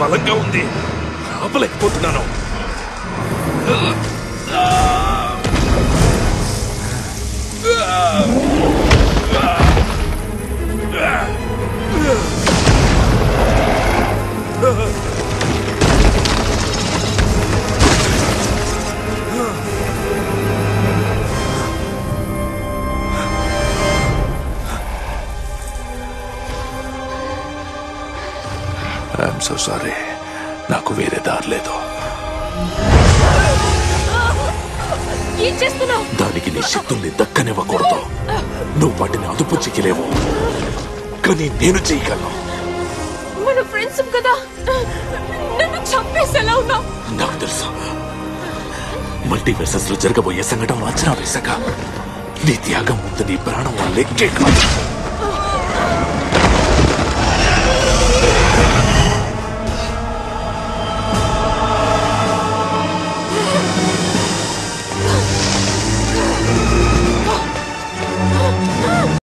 బలంగా ఉంది ఆపలేకపోతున్నాను I'm so sorry నాకు వేరే దారి లేదు ఏం చేస్తున్నావు దానికి నీ శక్తుల్ని దక్కనివ్వకూడదు నువ్వు వాటిని అదుపు చెయ్యలేవు కానీ నేను చేయగలను మన ఫ్రెండ్స్ కదా నన్ను చంపేసేలా ఉన్నావు నాకు తెలుసు మల్టీవర్సెస్ లో జరగబోయే సంఘటనలు అంచనా వేశాక నీ త్యాగం ముందు నీ ప్రాణం లెక్కే కాదు